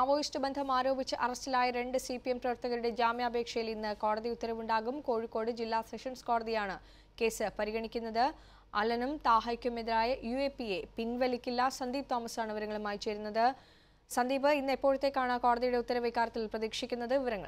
Maoist ബന്ധം ആരോപിച്ച് അറസ്റ്റിലായ രണ്ട് സി പി എം പ്രവർത്തകരുടെ ജാമ്യാപേക്ഷയിൽ ഇന്ന് കോടതി ഉത്തരവുണ്ടാകും കോഴിക്കോട് ജില്ലാ സെഷൻസ് കോടതിയാണ് കേസ് പരിഗണിക്കുന്നത് അലനും താഹയ്ക്കുമെതിരായ യു എ പി എ പിൻവലിക്കില്ല സന്ദീപ് തോമസാണ് വിവരങ്ങളുമായി ചേരുന്നത് സന്ദീപ് ഇന്ന് എപ്പോഴത്തേക്കാണ് കോടതിയുടെ ഉത്തരവ് ഇക്കാര്യത്തിൽ പ്രതീക്ഷിക്കുന്നത് വിവരങ്ങൾ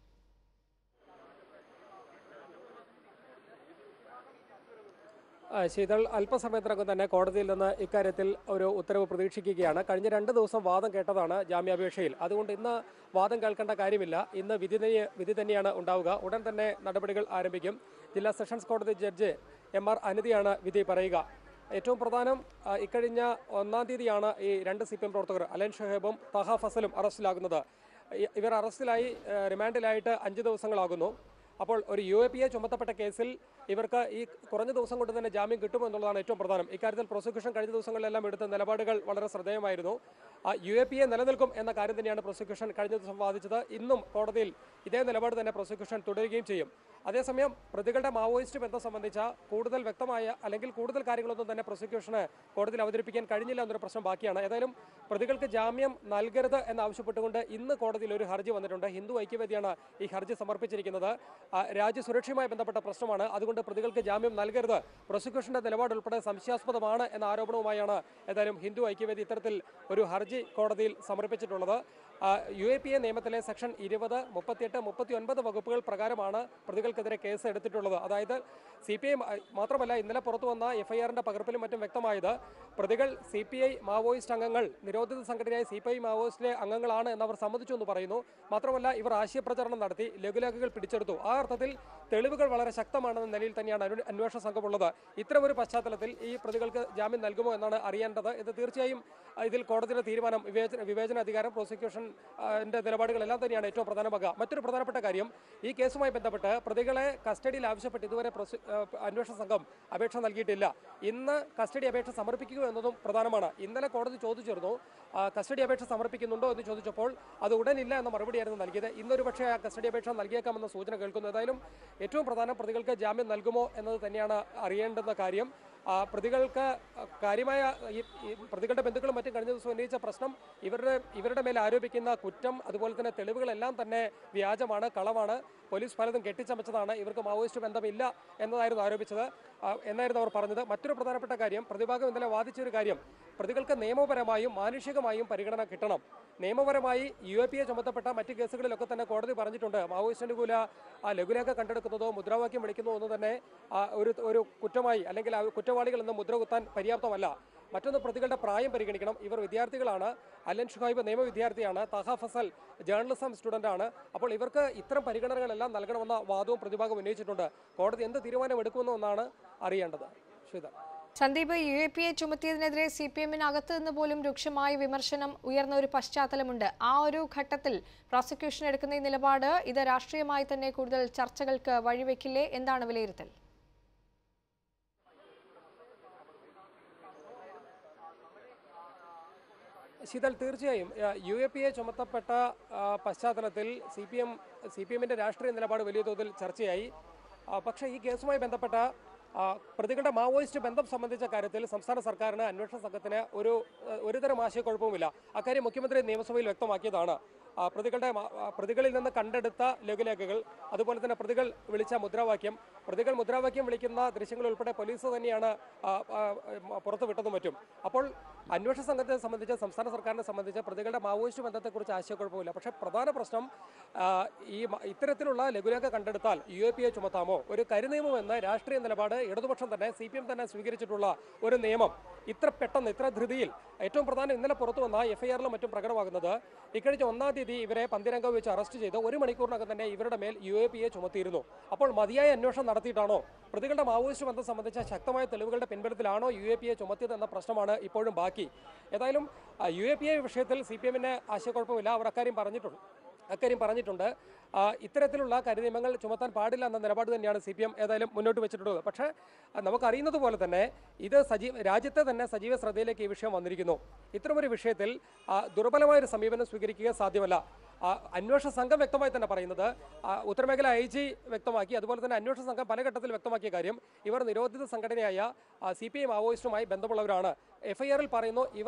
ആ, ശീതൾ അല്പസമയത്തിനകം തന്നെ കോടതിയിൽ നിന്ന് ഇക്കാര്യത്തിൽ ഒരു ഉത്തരവ് പ്രതീക്ഷിക്കുകയാണ് കഴിഞ്ഞ രണ്ട് ദിവസം വാദം കേട്ടതാണ് ജാമ്യാപേക്ഷയിൽ അതുകൊണ്ട് ഇന്ന് വാദം കേൾക്കേണ്ട കാര്യമില്ല ഇന്ന് വിധി തന്നെ വിധി തന്നെയാണ് ഉണ്ടാവുക ഉടൻ തന്നെ നടപടികൾ ആരംഭിക്കും ജില്ലാ സെഷൻസ് കോടതി ജഡ്ജ് എം ആർ അനിതയാണ് വിധി പറയുക ഏറ്റവും പ്രധാനം ആ, ഇക്കഴിഞ്ഞ ഒന്നാം തീയതിയാണ് ഈ രണ്ട് സി പി എം പ്രവർത്തകർ അലൻ ഷഹേബും തഹ ഫസലും അറസ്റ്റിലാകുന്നത് ഇ- ഇവർ അറസ്റ്റിലായി ആ, റിമാൻഡിലായിട്ട് അഞ്ച് ദിവസങ്ങളാകുന്നു അപ്പോൾ ഒരു യു എ പി എ ചുമത്തപ്പെട്ട കേസിൽ ഇവർക്ക് ഈ കുറഞ്ഞ ദിവസം കൊണ്ട് തന്നെ ജാമ്യം കിട്ടുമോ എന്നുള്ളതാണ് ഏറ്റവും പ്രധാനം ഇക്കാര്യത്തിൽ പ്രോസിക്യൂഷൻ കഴിഞ്ഞ ദിവസങ്ങളിലെല്ലാം എടുത്ത നിലപാടുകൾ വളരെ ശ്രദ്ധേയമായിരുന്നു ആ യു എ പി എ നിലനിൽക്കും എന്ന കാര്യം തന്നെയാണ് പ്രോസിക്യൂഷൻ കഴിഞ്ഞ ദിവസം വാദിച്ചത് ഇന്നും കോടതിയിൽ ഇതേ നിലപാട് തന്നെ പ്രോസിക്യൂഷൻ തുടരുകയും ചെയ്യും അതേസമയം പ്രതികളുടെ മാവോയിസ്റ്റ് ബന്ധം സംബന്ധിച്ച കൂടുതൽ വ്യക്തമായ അല്ലെങ്കിൽ കൂടുതൽ കാര്യങ്ങളൊന്നും തന്നെ പ്രോസിക്യൂഷന് കോടതിയിൽ അവതരിപ്പിക്കാൻ കഴിഞ്ഞില്ല എന്നൊരു പ്രശ്നം ബാക്കിയാണ് ഏതായാലും പ്രതികൾക്ക് ജാമ്യം നൽകരുത് എന്നാവശ്യപ്പെട്ടുകൊണ്ട് ഇന്ന് കോടതിയിൽ ഒരു ഹർജി വന്നിട്ടുണ്ട് ഹിന്ദു ഐക്യവേദിയാണ് ഈ ഹർജി സമർപ്പിച്ചിരിക്കുന്നത് ആ, രാജ്യസുരക്ഷയുമായി ബന്ധപ്പെട്ട പ്രശ്നമാണ് അതുകൊണ്ട് പ്രതികൾക്ക് ജാമ്യം നൽകരുത് പ്രോസിക്യൂഷന്റെ നിലപാട് ഉൾപ്പെടെ സംശയാസ്പദമാണ് എന്ന ആരോപണവുമായാണ് ഏതായാലും ഹിന്ദു ഐക്യവേദി ഇത്തരത്തിൽ ഒരു ഹർജി കോടതിയിൽ സമർപ്പിച്ചിട്ടുള്ളത് യു എ പി എ നിയമത്തിലെ സെക്ഷൻ ഇരുപത് മുപ്പത്തിയെട്ട് മുപ്പത്തി ഒൻപത് വകുപ്പുകൾ പ്രകാരമാണ് പ്രതികൾക്കെതിരെ കേസ് എടുത്തിട്ടുള്ളത് അതായത് സി പി ഐ മാത്രമല്ല ഇന്നലെ പുറത്തു വന്ന എഫ്ഐആറിന്റെ പകർപ്പിലും മറ്റും വ്യക്തമായത് പ്രതികൾ സി പി ഐ മാവോയിസ്റ്റ് അംഗങ്ങൾ നിരോധിത സംഘടനയായ സി പി ഐ മാവോയിസ്റ്റിലെ അംഗങ്ങളാണ് എന്നവർ സമ്മതിച്ചു എന്ന് പറയുന്നു മാത്രമല്ല ഇവർ ആശയപ്രചരണം നടത്തി ലഘുലേഖകൾ പിടിച്ചെടുത്തു ആ അർത്ഥത്തിൽ തെളിവുകൾ വളരെ ശക്തമാണെന്ന നിലയിൽ തന്നെയാണ് അന്വേ- അന്വേഷണ സംഘമുള്ളത് ഇത്തരം ഒരു പശ്ചാത്തലത്തിൽ ഈ പ്രതികൾക്ക് ജാമ്യം നൽകുമോ എന്നാണ് അറിയേണ്ടത് ഇത് തീർച്ചയായും ആ, ഇതിൽ കോടതിയുടെ തീരുമാനം വിവേചന വിവേചനാധികാരം പ്രോസിക്യൂഷൻ ആ, ന്റെ നിലപാടുകളെല്ലാം തന്നെയാണ് ഏറ്റവും പ്രധാനമാകുക മറ്റൊരു പ്രധാനപ്പെട്ട കാര്യം ഈ കേസുമായി ബന്ധപ്പെട്ട് പ്രതികളെ കസ്റ്റഡിയിൽ ആവശ്യപ്പെട്ട് ഇതുവരെ പ്രോസി- ആ, അന്വേഷണ സംഘം അപേക്ഷ നൽകിയിട്ടില്ല ഇന്ന് കസ്റ്റഡി അപേക്ഷ സമർപ്പിക്കുക എന്നതും പ്രധാനമാണ് ഇന്നലെ കോടതി ചോദിച്ചിരുന്നു ആ, കസ്റ്റഡി അപേക്ഷ സമർപ്പിക്കുന്നുണ്ടോ എന്ന് ചോദിച്ചപ്പോൾ അത് ഉടനില്ല എന്ന മറുപടിയായിരുന്നു നൽകിയത് ഇന്നൊരു പക്ഷേ ആ കസ്റ്റഡി അപേക്ഷ നൽകിയേക്കാമെന്ന സൂചന കേൾക്കുന്നു ഏതായാലും ഏറ്റവും പ്രധാനം പ്രതികൾക്ക് ജാമ്യം നൽകുമോ എന്നത് തന്നെയാണ് അറിയേണ്ടുന്ന കാര്യം ആ, പ്രതികൾക്ക് കാര്യമായ ഈ ഈ പ്രതികളുടെ ബന്ധുക്കളും മറ്റും കഴിഞ്ഞ ദിവസം ഉന്നയിച്ച പ്രശ്നം ഇവരുടെ ഇവരുടെ മേൽ ആരോപിക്കുന്ന കുറ്റം അതുപോലെ തന്നെ തെളിവുകളെല്ലാം തന്നെ വ്യാജമാണ് കളവാണ് പോലീസ് പലതും കെട്ടിച്ചമച്ചതാണ് ഇവർക്ക് മാവോയിസ്റ്റ് ബന്ധമില്ല എന്നതായിരുന്നു ആരോപിച്ചത് ആ, എന്നായിരുന്നു അവർ പറഞ്ഞത് മറ്റൊരു പ്രധാനപ്പെട്ട കാര്യം പ്രതിഭാഗം ഇന്നലെ വാദിച്ച ഒരു കാര്യം പ്രതികൾക്ക് നിയമപരമായും മാനുഷികമായും പരിഗണന കിട്ടണം നിയമപരമായി യു എ പി എ ചുമത്തപ്പെട്ട മറ്റ് കേസുകളിലൊക്കെ തന്നെ കോടതി പറഞ്ഞിട്ടുണ്ട് മാവോയിസ്റ്റ് അനുകൂല ആ ലഘുലേഖ കണ്ടെടുക്കുന്നതോ മുദ്രാവാക്യം വിളിക്കുന്നതോ ഒന്നും തന്നെ ആ, ഒരു ഒരു കുറ്റമായി അല്ലെങ്കിൽ ആ കുറ്റവാളികൾ എന്ന് മുദ്ര കുത്താൻ പര്യാപ്തമല്ല മറ്റൊന്ന് പ്രതികളുടെ പ്രായം പരിഗണിക്കണം ഇവർ വിദ്യാർത്ഥികളാണ് അലൻ ഷുഹൈബ് നിയമ വിദ്യാർത്ഥിയാണ് തഹ ഫസൽ ജേർണലിസം സ്റ്റുഡന്റ് ആണ് അപ്പോൾ ഇവർക്ക് ഇത്തരം പരിഗണനകളെല്ലാം നൽകണമെന്ന വാദവും പ്രതിഭാഗം ഉന്നയിച്ചിട്ടുണ്ട് കോടതി എന്ത് തീരുമാനം എടുക്കുമെന്നാണ് അറിയേണ്ടത് Sreetha Sandeep U A P A ചുമത്തിയതിനെതിരെ സി പി എമ്മിനകത്ത് നിന്ന് പോലും രൂക്ഷമായ വിമർശനം ഉയർന്ന ഒരു പശ്ചാത്തലമുണ്ട് ആ ഒരു ഘട്ടത്തിൽ പ്രോസിക്യൂഷൻ എടുക്കുന്ന ഈ നിലപാട് ഇത് രാഷ്ട്രീയമായി തന്നെ കൂടുതൽ ചർച്ചകൾക്ക് വഴിവെക്കില്ലേ എന്താണ് വിലയിരുത്തൽ ശീതൽ തീർച്ചയായും യു എ പി എ ചുമത്തപ്പെട്ട ആ, പശ്ചാത്തലത്തിൽ C P M C P എമ്മിൻ്റെ രാഷ്ട്രീയ നിലപാട് വലിയ തോതിൽ ചർച്ചയായി ആ, പക്ഷേ ഈ കേസുമായി ബന്ധപ്പെട്ട ആ, പ്രതികളുടെ മാവോയിസ്റ്റ് ബന്ധം സംബന്ധിച്ച കാര്യത്തിൽ സംസ്ഥാന സർക്കാരിന് അന്വേഷണ സംഘത്തിന് ഒരു ആ, ഒരുതരം ആശയക്കുഴപ്പവുമില്ല അക്കാര്യം മുഖ്യമന്ത്രി നിയമസഭയിൽ വ്യക്തമാക്കിയതാണ് ആ, പ്രതികളുടെ മാ- ആ, പ്രതികളിൽ നിന്ന് കണ്ടെടുത്ത ലഘുലേഖകൾ അതുപോലെ തന്നെ പ്രതികൾ വിളിച്ച മുദ്രാവാക്യം പ്രതികൾ മുദ്രാവാക്യം വിളിക്കുന്ന ദൃശ്യങ്ങൾ ഉൾപ്പെടെ പോലീസ് തന്നെയാണ് ആ, ആ, ആ, പുറത്തുവിട്ടതും മറ്റും അപ്പോൾ അന്വേഷണ സംഘത്തെ സംബന്ധിച്ച് സംസ്ഥാന സർക്കാരിനെ സംബന്ധിച്ച് പ്രതികളുടെ മാവോയിസ്റ്റ് ബന്ധത്തെക്കുറിച്ച് ആശയക്കുഴപ്പമില്ല പക്ഷേ പ്രധാന പ്രശ്നം ആ, ഈ മ- ഇത്തരത്തിലുള്ള ലഘുലേഖ കണ്ടെടുത്താൽ യു എ പി എ ചുമത്താമോ ഒരു കരിനിയമം എന്ന രാഷ്ട്രീയ നിലപാട് ഇടതുപക്ഷം തന്നെ സി പി എം തന്നെ സ്വീകരിച്ചിട്ടുള്ള ഒരു നിയമം ഇത്ര പെട്ടെന്ന് ഇത്ര ധൃതിയിൽ ഏറ്റവും പ്രധാനം ഇന്നലെ പുറത്തു വന്ന എഫ്ഐആറിലും മറ്റും പ്രകടമാകുന്നത് ഇക്കഴിഞ്ഞ ഒന്നാം തീയതി ഇവരെ പന്തിരംഗം വെച്ച് അറസ്റ്റ് ചെയ്ത് ഒരു മണിക്കൂറിനകം തന്നെ ഇവരുടെ മേൽ യു എ പി എ ചുമത്തിയിരുന്നു അപ്പോൾ മതിയായ അന്വേഷണം നടത്തിയിട്ടാണോ പ്രതികളുടെ മാവോയിസ്റ്റ് ബന്ധം സംബന്ധിച്ച ശക്തമായ തെളിവുകളുടെ പിൻബലത്തിലാണോ യു എ പി എ ചുമത്തിയത് എന്ന പ്രശ്നമാണ് ഇപ്പോഴും ബാക്കി ഏതായാലും യു എ പി എ വിഷയത്തിൽ സി പി എമ്മിന് ആശയക്കുഴപ്പമില്ല അവർ അക്കാര്യം പറഞ്ഞിട്ടുണ്ട് അക്കാര്യം പറഞ്ഞിട്ടുണ്ട് ആ, ഇത്തരത്തിലുള്ള കരിനിയമങ്ങൾ ചുമത്താൻ പാടില്ല എന്ന നിലപാട് തന്നെയാണ് സി പി എം ഏതായാലും മുന്നോട്ട് വെച്ചിട്ടുള്ളത് പക്ഷേ ആ, നമുക്കറിയുന്നത് പോലെ തന്നെ ഇത് സജീവ രാജ്യത്തെ തന്നെ സജീവ ശ്രദ്ധയിലേക്ക് ഈ വിഷയം വന്നിരിക്കുന്നു ഇത്തരമൊരു വിഷയത്തിൽ ആ, ദുർബലമായൊരു സമീപനം സ്വീകരിക്കുക സാധ്യമല്ല ആ, അന്വേഷണ സംഘം വ്യക്തമായി തന്നെ പറയുന്നത് ആ, ഉത്തരമേഖല ഐ ജി വ്യക്തമാക്കി അതുപോലെ തന്നെ അന്വേഷണ സംഘം പല ഘട്ടത്തിൽ വ്യക്തമാക്കിയ കാര്യം ഇവർ നിരോധിത സംഘടനയായ സി പി ഐ മാവോയിസ്റ്റുമായി ബന്ധമുള്ളവരാണ് എഫ്ഐആറിൽ പറയുന്നു ഇവർ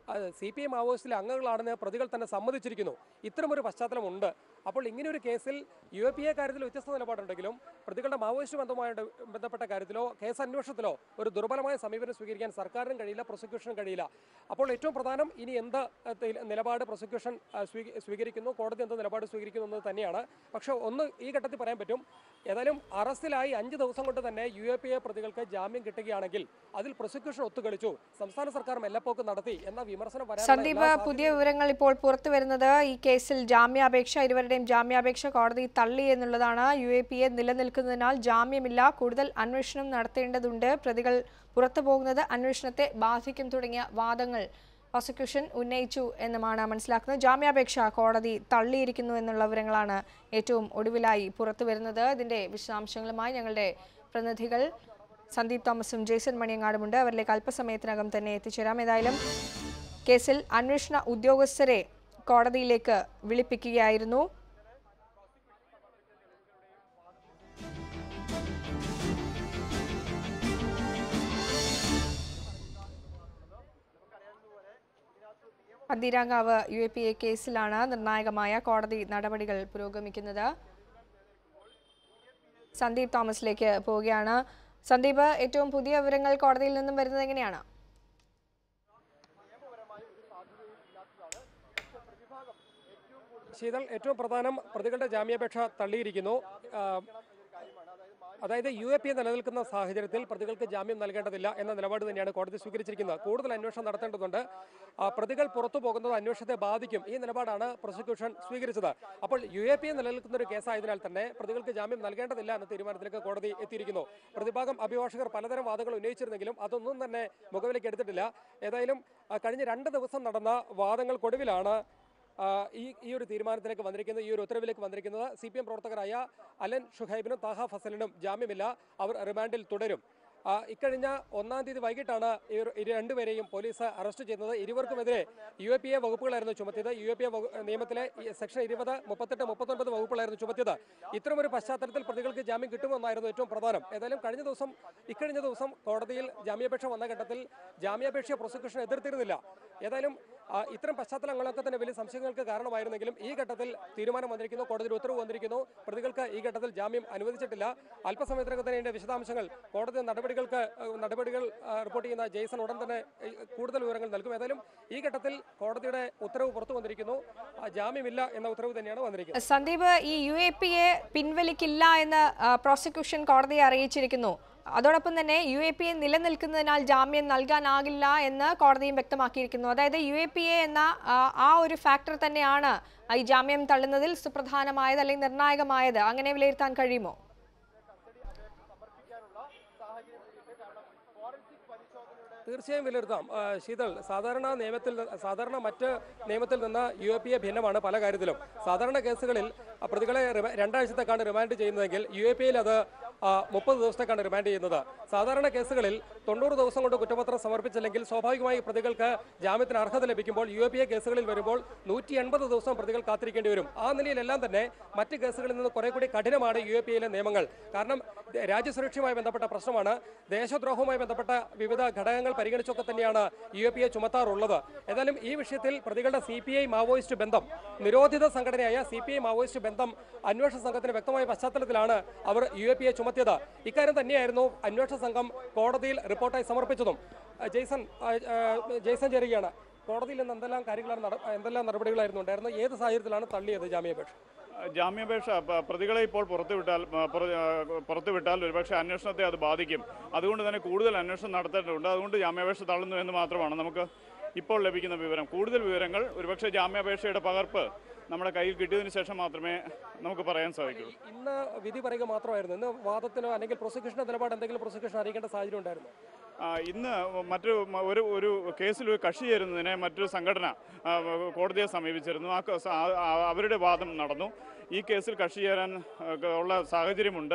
സി പി എം മാവോയിസ്റ്റിലെ അംഗങ്ങളാണെന്ന് പ്രതികൾ തന്നെ സമ്മതിച്ചിരിക്കുന്നു ഇത്തരമൊരു പശ്ചാത്തലമുണ്ട് അപ്പോൾ ഇങ്ങനെ ഒരു കേസിൽ യു എ പി എ കാര്യത്തിൽ വ്യത്യസ്ത നിലപാടുണ്ടെങ്കിലും പ്രതികളുടെ മാവോയിസ്റ്റ് ബന്ധവുമായി ബന്ധപ്പെട്ട കാര്യത്തിലോ കേസ് അന്വേഷണത്തിലോ ഒരു ദുർബലമായ സമീപനം സ്വീകരിക്കാൻ സർക്കാരിനും കഴിയില്ല പ്രോസിക്യൂഷനും കഴിയില്ല അപ്പോൾ ഏറ്റവും പ്രധാനം ഇനി എന്ത് അഹ്, തി- നിലപാട് പ്രോസിക്യൂഷൻ അഹ്, സ്വീക- സ്വീകരിക്കുന്നു കോടതി എന്ത് നിലപാട് സ്വീകരിക്കുന്നു എന്നത് തന്നെയാണ് പക്ഷേ ഒന്ന് ഈ ഘട്ടത്തിൽ പറയാൻ പറ്റും ഏതായാലും അറസ്റ്റിലായി അഞ്ച് ദിവസം കൊണ്ട് തന്നെ യു എ പി എ പ്രതികൾക്ക് ജാമ്യം കിട്ടുകയാണെങ്കിൽ അതിൽ പ്രോസിക്യൂഷൻ ഒത്തുകളിച്ചു സംസ്ഥാന സർക്കാർ മെല്ലപ്പോക്ക് നടത്തി എന്ന വിമർശനം വരാനുള്ള സന്ദീപ് എല്ലാ പുതിയ വിവരങ്ങൾ ഇപ്പോൾ പുറത്തു വരുന്നത് ഈ കേസിൽ ജാമ്യാപേക്ഷ ഇരുവരുടെയും ജാമ്യാപേക്ഷ കോടതി തള്ളി എന്നുള്ളതാണ് യു എ പി എ നിലനിൽക്കുന്നതിനാൽ ജാമ്യമില്ല കൂടുതൽ അന്വേഷണം നടത്തേണ്ടതുണ്ട് പ്രതികൾ പുറത്തു പോകുന്നത് അന്വേഷണത്തെ ബാധിക്കും തുടങ്ങിയ വാദങ്ങൾ പ്രോസിക്യൂഷൻ ഉന്നയിച്ചു എന്നുമാണ് മനസ്സിലാക്കുന്നത് ജാമ്യാപേക്ഷ കോടതി തള്ളിയിരിക്കുന്നു എന്നുള്ള വിവരങ്ങളാണ് ഏറ്റവും ഒടുവിലായി പുറത്തു വരുന്നത് ഇതിന്റെ വിശദാംശങ്ങളുമായി ഞങ്ങളുടെ പ്രതിനിധികൾ സന്ദീപ് തോമസും ജേസൺ മണിയങ്ങാടുമുണ്ട് അവരിലേക്ക് അല്പസമയത്തിനകം തന്നെ എത്തിച്ചേരാം ഏതായാലും കേസിൽ അന്വേഷണ ഉദ്യോഗസ്ഥരെ കോടതിയിലേക്ക് വിളിപ്പിക്കുകയായിരുന്നു Pantheerankavu U A P A കേസിലാണ് നിർണായകമായ കോടതി നടപടികൾ പുരോഗമിക്കുന്നത് സന്ദീപ് തോമസിലേക്ക് പോവുകയാണ് സന്ദീപ് ഏറ്റവും പുതിയ വിവരങ്ങൾ കോടതിയിൽ നിന്നും വരുന്നത് എങ്ങനെയാണ് ശീതൾ ഏറ്റവും പ്രധാനം പ്രതികളുടെ ജാമ്യാപേക്ഷ തള്ളിയിരിക്കുന്നു ആ, അതായത് യു എ പി എ നിലനിൽക്കുന്ന സാഹചര്യത്തിൽ പ്രതികൾക്ക് ജാമ്യം നൽകേണ്ടതില്ല എന്ന നിലപാട് തന്നെയാണ് കോടതി സ്വീകരിച്ചിരിക്കുന്നത് കൂടുതൽ അന്വേഷണം നടത്തേണ്ടതുണ്ട് ആ, പ്രതികൾ പുറത്തു പോകുന്നത് അന്വേഷണത്തെ ബാധിക്കും ഈ നിലപാടാണ് പ്രോസിക്യൂഷൻ സ്വീകരിച്ചത് അപ്പോൾ യു എ പി എ നിലനിൽക്കുന്ന ഒരു കേസായതിനാൽ തന്നെ പ്രതികൾക്ക് ജാമ്യം നൽകേണ്ടതില്ല എന്ന തീരുമാനത്തിലേക്ക് കോടതി എത്തിയിരിക്കുന്നു പ്രതിഭാഗം അഭിഭാഷകർ പലതരം വാദങ്ങൾ ഉന്നയിച്ചിരുന്നെങ്കിലും അതൊന്നും തന്നെ മുഖവിലേക്ക് എടുത്തിട്ടില്ല ഏതായാലും ആ, കഴിഞ്ഞ രണ്ട് ദിവസം നടന്ന വാദങ്ങൾക്കൊടുവിലാണ് ആ, ഈ ഈ ഒരു തീരുമാനത്തിലേക്ക് വന്നിരിക്കുന്നത് ഈ ഒരു ഉത്തരവിലേക്ക് വന്നിരിക്കുന്നത് സി പി എം പ്രവർത്തകരായ അലൻ ഷുഹൈബിനും താഹ ഫസലിനും ജാമ്യമില്ല അവർ റിമാൻഡിൽ തുടരും ആ, ഇക്കഴിഞ്ഞ ഒന്നാം തീയതി വൈകിട്ടാണ് ഈ ഒരു ഇരു രണ്ടുപേരെയും പോലീസ് അറസ്റ്റ് ചെയ്യുന്നത് ഇരുവർക്കുമെതിരെ യു എ പി എ വകുപ്പുകളായിരുന്നു ചുമത്തിയത് യു എ പി എ നിയമത്തിലെ ഈ സെക്ഷൻ ഇരുപത് മുപ്പത്തെട്ട് മുപ്പത്തൊൻപത് വകുപ്പുകളായിരുന്നു ചുമത്തിയത് ഇത്തരമൊരു പശ്ചാത്തലത്തിൽ പ്രതികൾക്ക് ജാമ്യം കിട്ടുമെന്നായിരുന്നു ഏറ്റവും പ്രധാനം ഏതായാലും കഴിഞ്ഞ ദിവസം ഇക്കഴിഞ്ഞ ദിവസം കോടതിയിൽ ജാമ്യാപേക്ഷ വന്ന ഘട്ടത്തിൽ ജാമ്യാപേക്ഷയെ പ്രോസിക്യൂഷൻ എതിർത്തിരുന്നില്ല ഏതായാലും ആ, ഇത്തരം പശ്ചാത്തലങ്ങളൊക്കെ തന്നെ വലിയ സംശയങ്ങൾക്ക് കാരണമായിരുന്നെങ്കിലും ഈ ഘട്ടത്തിൽ തീരുമാനം വന്നിരിക്കുന്നു കോടതിയിൽ ഉത്തരവ് വന്നിരിക്കുന്നു പ്രതികൾക്ക് ഈ ഘട്ടത്തിൽ ജാമ്യം അനുവദിച്ചിട്ടില്ല അല്പസമയത്തിനകം തന്നെ ഇതിന്റെ വിശദാംശങ്ങൾ കോടതി നടപടികൾക്ക് ഏഹ്, നടപടികൾ ആ, റിപ്പോർട്ട് ചെയ്യുന്ന ജെയ്സൺ ഉടൻ തന്നെ ഏഹ്, കൂടുതൽ വിവരങ്ങൾ നൽകും ഏതായാലും ഈ ഘട്ടത്തിൽ കോടതിയുടെ ഉത്തരവ് പുറത്തു വന്നിരിക്കുന്നു ആ, ജാമ്യമില്ല എന്ന ഉത്തരവ് തന്നെയാണ് വന്നിരിക്കുന്നത് സന്ദീപ് ഈ യു എ പി എ പിൻവലിക്കില്ല എന്ന് ആ, പ്രോസിക്യൂഷൻ കോടതിയെ അറിയിച്ചിരിക്കുന്നു അതോടൊപ്പം തന്നെ യു എ പി എ നിലനിൽക്കുന്നതിനാൽ ജാമ്യം നൽകാനാകില്ല എന്ന് കോടതിയും വ്യക്തമാക്കിയിരിക്കുന്നു അതായത് യു എ പി എ എന്ന ആ, ആ ഒരു ഫാക്ടർ തന്നെയാണ് ഈ ജാമ്യം തള്ളുന്നതിൽ സുപ്രധാനമായത് അല്ലെങ്കിൽ നിർണായകമായത് അങ്ങനെ വിലയിരുത്താൻ കഴിയുമോ തീർച്ചയായും വിലയിരുത്താം ആ, ശീതൾ സാധാരണ നിയമത്തിൽ നി- സാധാരണ മറ്റ് നിയമത്തിൽ നിന്ന് യു എ പി എ ഭിന്നമാണ് പല കാര്യത്തിലും സാധാരണ കേസുകളിൽ ആ, പ്രതികളെ റിമ- രണ്ടാഴ്ചത്തേക്കാണ് റിമാൻഡ് ചെയ്യുന്നതെങ്കിൽ യു എ പി എയിൽ അത് ആ, മുപ്പത് ദിവസത്തേക്കാണ് റിമാൻഡ് ചെയ്യുന്നത് സാധാരണ കേസുകളിൽ തൊണ്ണൂറ് ദിവസം കൊണ്ട് കുറ്റപത്രം സമർപ്പിച്ചില്ലെങ്കിൽ സ്വാഭാവികമായി പ്രതികൾക്ക് ജാമ്യത്തിന് അർഹത ലഭിക്കുമ്പോൾ യു എ പി എ കേസുകളിൽ വരുമ്പോൾ നൂറ്റി എൺപത് ദിവസം പ്രതികൾ കാത്തിരിക്കേണ്ടി വരും ആ നിലയിലെല്ലാം തന്നെ മറ്റ് കേസുകളിൽ നിന്ന് കുറെ കൂടി കഠിനമാണ് യു എ പി എയിലെ നിയമങ്ങൾ കാരണം ദ- രാജ്യസുരക്ഷയുമായി ബന്ധപ്പെട്ട പ്രശ്നമാണ് ദേശദ്രോഹവുമായി ബന്ധപ്പെട്ട വിവിധ ഘടകങ്ങൾ പരിഗണിച്ചൊക്കെ തന്നെയാണ് യു എ പി എ ചുമത്താറുള്ളത് ഏതായാലും ഈ വിഷയത്തിൽ പ്രതികളുടെ സി പി ഐ മാവോയിസ്റ്റ് ബന്ധം നിരോധിത സംഘടനയായ സി പി ഐ മാവോയിസ്റ്റ് ബന്ധം അന്വേഷണ സംഘത്തിന് വ്യക്തമായ പശ്ചാത്തലത്തിലാണ് അവർ യു എ പി എ ചുമത്തിയത് ഇക്കാര്യം തന്നെയായിരുന്നു അന്വേഷണ സംഘം കോടതിയിൽ റിപ്പോർട്ടായി സമർപ്പിച്ചതും അഹ് ജെയ്സൺ അഹ് അഹ് ജെയ്സൺ ചേരുകയാണ് കോടതിയിൽ നിന്ന് എന്തെല്ലാം കാര്യങ്ങളാണ് നട- എന്തെല്ലാം നടപടികളായിരുന്നു ഉണ്ടായിരുന്നത് ഏത് സാഹചര്യത്തിലാണ് തള്ളിയത് ജാമ്യാപേക്ഷ ജാമ്യാപേക്ഷ പ- പ്രതികളെ ഇപ്പോൾ പുറത്തുവിട്ടാൽ ആ, പുറ- ആ, പുറത്തുവിട്ടാൽ ഒരുപക്ഷെ അന്വേഷണത്തെ അത് ബാധിക്കും അതുകൊണ്ട് തന്നെ കൂടുതൽ അന്വേഷണം നടത്തേണ്ടതുണ്ട് അതുകൊണ്ട് ജാമ്യാപേക്ഷ തള്ളുന്നു എന്ന് മാത്രമാണ് നമുക്ക് ഇപ്പോൾ ലഭിക്കുന്ന വിവരം കൂടുതൽ വിവരങ്ങൾ ഒരുപക്ഷെ ജാമ്യാപേക്ഷയുടെ പകർപ്പ് നമ്മുടെ കയ്യിൽ കിട്ടിയതിന് ശേഷം മാത്രമേ നമുക്ക് പറയാൻ സാധിക്കൂ ഇന്ന് വിധി പറയുക മാത്രമായിരുന്നു ഇന്ന് വാദത്തിനോ അല്ലെങ്കിൽ പ്രോസിക്യൂഷന്റെ നിലപാട് എന്തെങ്കിലും പ്രോസിക്യൂഷൻ അറിയിക്കേണ്ട സാഹചര്യം ഉണ്ടായിരുന്നു ആ, ഇന്ന് മറ്റു മ- ഒരു ഒരു കേസിൽ ഒരു കക്ഷി ചേരുന്നതിനെ മറ്റൊരു സംഘടന ആ, കോടതിയെ സമീപിച്ചിരുന്നു ആ ക- സ- ആ- ആ- അവരുടെ വാദം നടന്നു ഈ കേസിൽ കക്ഷി ചേരാൻ ആ, ഉള്ള സാഹചര്യമുണ്ട്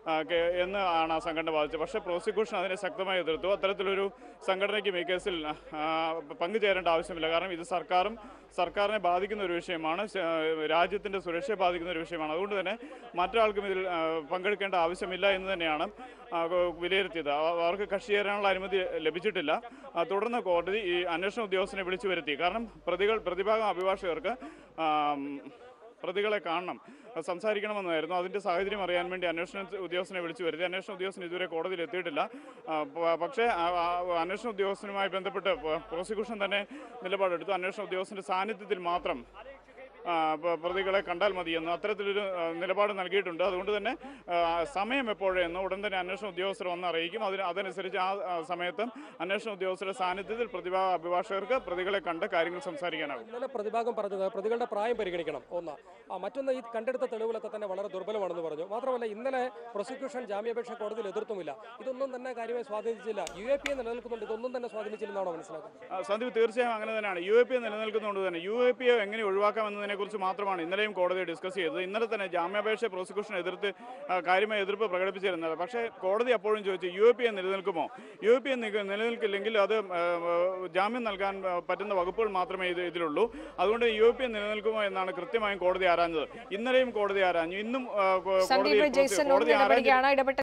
ആ, കെ- എന്ന് ആണ് ആ സംഘടന വാദിച്ചത് പക്ഷേ പ്രോസിക്യൂഷൻ അതിനെ ശക്തമായി എതിർത്തു അത്തരത്തിലൊരു സംഘടനയ്ക്കും ഈ കേസിൽ ആ, പങ്കുചേരേണ്ട ആവശ്യമില്ല കാരണം ഇത് സർക്കാരും സർക്കാരിനെ ബാധിക്കുന്ന ഒരു വിഷയമാണ് ശ- രാജ്യത്തിൻ്റെ സുരക്ഷയെ ബാധിക്കുന്ന ഒരു വിഷയമാണ് അതുകൊണ്ട് തന്നെ മറ്റൊരാൾക്കും ഇതിൽ ആ, പങ്കെടുക്കേണ്ട ആവശ്യമില്ല എന്ന് തന്നെയാണ് ആ, ഗോ- വിലയിരുത്തിയത് അവ- അവർക്ക് കക്ഷി ചേരാനുള്ള അനുമതി ലഭിച്ചിട്ടില്ല ആ, തുടർന്ന് കോടതി ഈ അന്വേഷണ ഉദ്യോഗസ്ഥനെ വിളിച്ചു വരുത്തി കാരണം പ്രതികൾ പ്രതിഭാഗം അഭിഭാഷകർക്ക് ആം, പ്രതികളെ കാണണം അത് സംസാരിക്കണമെന്നായിരുന്നു അതിൻ്റെ സാഹചര്യം അറിയാൻ വേണ്ടി അന്വേഷണ ഉദ്യോഗസ്ഥനെ വിളിച്ചു വരുത്തി അന്വേഷണ ഉദ്യോഗസ്ഥൻ ഇതുവരെ കോടതിയിൽ എത്തിയിട്ടില്ല ആ, പ- പക്ഷേ ആ, ആ, അന്വേഷണ ഉദ്യോഗസ്ഥനുമായി ബന്ധപ്പെട്ട് പ- പ്രോസിക്യൂഷൻ തന്നെ നിലപാടെടുത്തു അന്വേഷണ ഉദ്യോഗസ്ഥൻ്റെ സാന്നിധ്യത്തിൽ മാത്രം ആ, പ- പ്രതികളെ കണ്ടാൽ മതിയെന്ന് അത്തരത്തിലൊരു ആ, നിലപാട് നൽകിയിട്ടുണ്ട് അതുകൊണ്ട് തന്നെ ആ, സമയം എപ്പോഴെന്ന് ഉടൻ തന്നെ അന്വേഷണ ഉദ്യോഗസ്ഥർ വന്ന് അറിയിക്കും അതിന് അതനുസരിച്ച് ആ ആ, സമയത്ത് അന്വേഷണ ഉദ്യോഗസ്ഥരുടെ സാന്നിധ്യത്തിൽ പ്രതിഭാ അഭിഭാഷകർക്ക് പ്രതികളെ കണ്ട് കാര്യങ്ങൾ സംസാരിക്കാനാകും ഇന്നലെ പ്രതിഭാഗം പറഞ്ഞത് പ്രതികളുടെ പ്രായം പരിഗണിക്കണം ഒന്ന് ആ, മറ്റൊന്ന് ഈ കണ്ടെടുത്ത തെളിവുകളൊക്കെ തന്നെ വളരെ ദുർബലമാണെന്ന് പറഞ്ഞു മാത്രമല്ല ഇന്നലെ പ്രോസിക്യൂഷൻ ജാമ്യാപേക്ഷ കോടതിയിൽ എതിർത്തുമില്ല ഇതൊന്നും തന്നെ കാര്യമായി സ്വാധീനിച്ചില്ല യു എ പി എ നിലനിൽക്കുന്നുണ്ട് ഇതൊന്നും തന്നെ സ്വാധീനിച്ചില്ലെന്നാണോ മനസ്സിലാക്കുന്നത് ആ, സന്ദീപ് തീർച്ചയായും അങ്ങനെ തന്നെയാണ് യു എ പി എ നിലനിൽക്കുന്നതുകൊണ്ട് തന്നെ യു എ പി എ എങ്ങനെ ഒഴിവാക്കാമെന്നതിനെ കുറിച്ച് മാത്രമാണ് ഇന്നലെയും കോടതി ഡിസ്കസ് ചെയ്തത് ഇന്നലെ തന്നെ ജാമ്യാപേക്ഷ പ്രോസിക്യൂഷൻ എതിർത്ത് ആ, കാര്യമായ എതിർപ്പ് പ്രകടിപ്പിച്ചിരുന്നത് പക്ഷേ കോടതി അപ്പോഴും ചോദിച്ചു യു എ പി എ നിലനിൽക്കുമോ യു എ പി എ നിലനിൽക്കില്ലെങ്കിൽ അത് ആ, ആ, ജാമ്യം നൽകാൻ ആ, പറ്റുന്ന വകുപ്പുകൾ മാത്രമേ ഇത് ഇതിലുള്ളൂ അതുകൊണ്ട് യു എ പി എ നിലനിൽക്കുമോ എന്നാണ് കൃത്യമായും കോടതി ആരാഞ്ഞത് ഇന്നലെയും കോടതി ആരാഞ്ഞു ഇന്നും ആ, കോ- സന്ദീപ് കോടതി ജയ്സൺ കോടതി ആരാഞ്ഞ ഇടപെടുകയാണ് ഇടപെട്ട